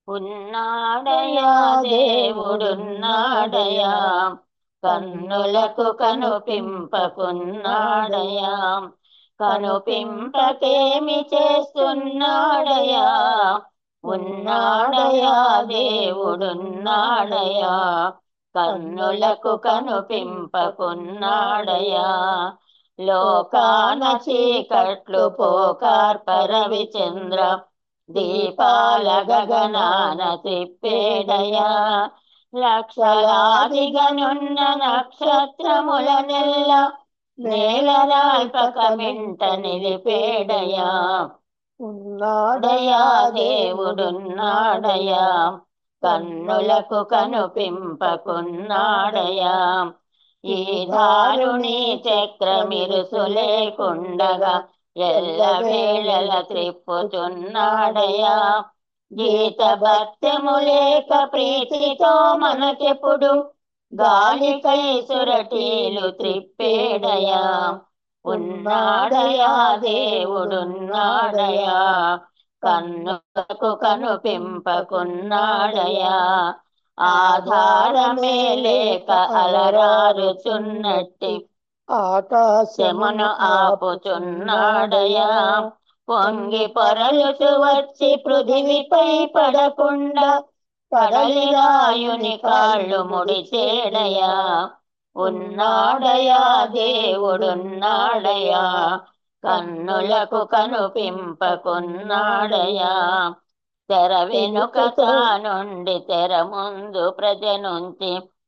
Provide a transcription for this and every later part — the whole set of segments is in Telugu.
ఉన్నాడయా దేవుడున్నాడయా కన్నులకు కనుపింపకున్నాడయా కనుపింపకేమి చేస్తున్నాడయా ఉన్నాడయా దేవుడున్నాడయా కన్నులకు కనుపింపకున్నాడయా లోకాన చీకట్లు పోకార్పరవి చంద్ర దీపాల గగనాన తిప్పేడయా లక్షలాదిగనున్న నక్షత్రముల నెల్ల నేలరాల్పక మింట నిలిపేడయా ఉన్నాడయా దేవుడున్నాడయా కన్నులకు కనుపింపకున్నాడయా ఈ దారుణి చక్రమిరుసు లేకుండగా ఎల్ల వేళల త్రిప్పుతున్నాడయా గీత భక్తము లేక ప్రీతితో మనకెప్పుడు గాలికై సురటీలు త్రిప్పేడయా ఉన్నాడయా దేవుడున్నాడయా కన్నులకు కనుపింపకున్నాడయా ఆధారమే లేక అలరారుచున్నట్టి ఆకాశమును ఆపుచున్నాడయా పొంగి పొరలుచు వచ్చి పృథివిపై పడకుండా పడలి రాయుని కాళ్ళు ముడిచేడయా ఉన్నాడయా దేవుడున్నాడయా కన్నులకు కనుపింపకున్నాడయా తెర వెనుక నుండి తెర ముందు ప్రజ నుంచి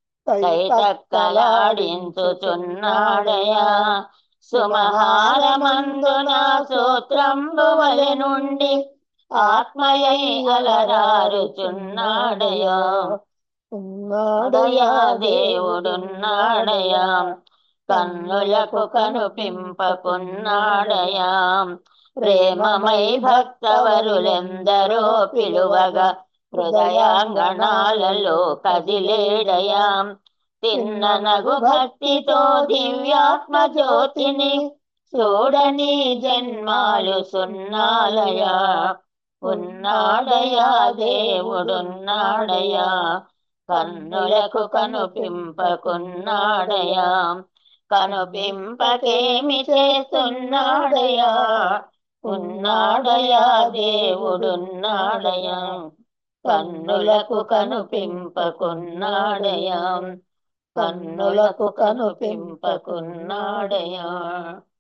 కైతక్కలాడించుచున్నాడయా సుమహారమందున సూత్రంబు వలె నుండి ఆత్మయై అలరారుచున్నాడయా ఉన్నాడయా దేవుడున్నాడయా కన్నులకు కనుపింపకున్నాడయా ప్రేమమై భక్తవరులెందరో పిలువగా హృదయాంగణాలలో కదిలేడయా తిన్ననగు భక్తితో దివ్యాత్మ జ్యోతిని చూడని జన్మాలు సున్నాలయా ఉన్నాడయా దేవుడున్నాడయా కన్నులకు కనుపింపకున్నాడయా కనుపింపకేమి చేస్తున్నాడయా ఉన్నాడయా దేవుడున్నాడయా కన్నులకు కనుపింపకున్నాడయా కన్నులకు కనుపింపకున్నాడయా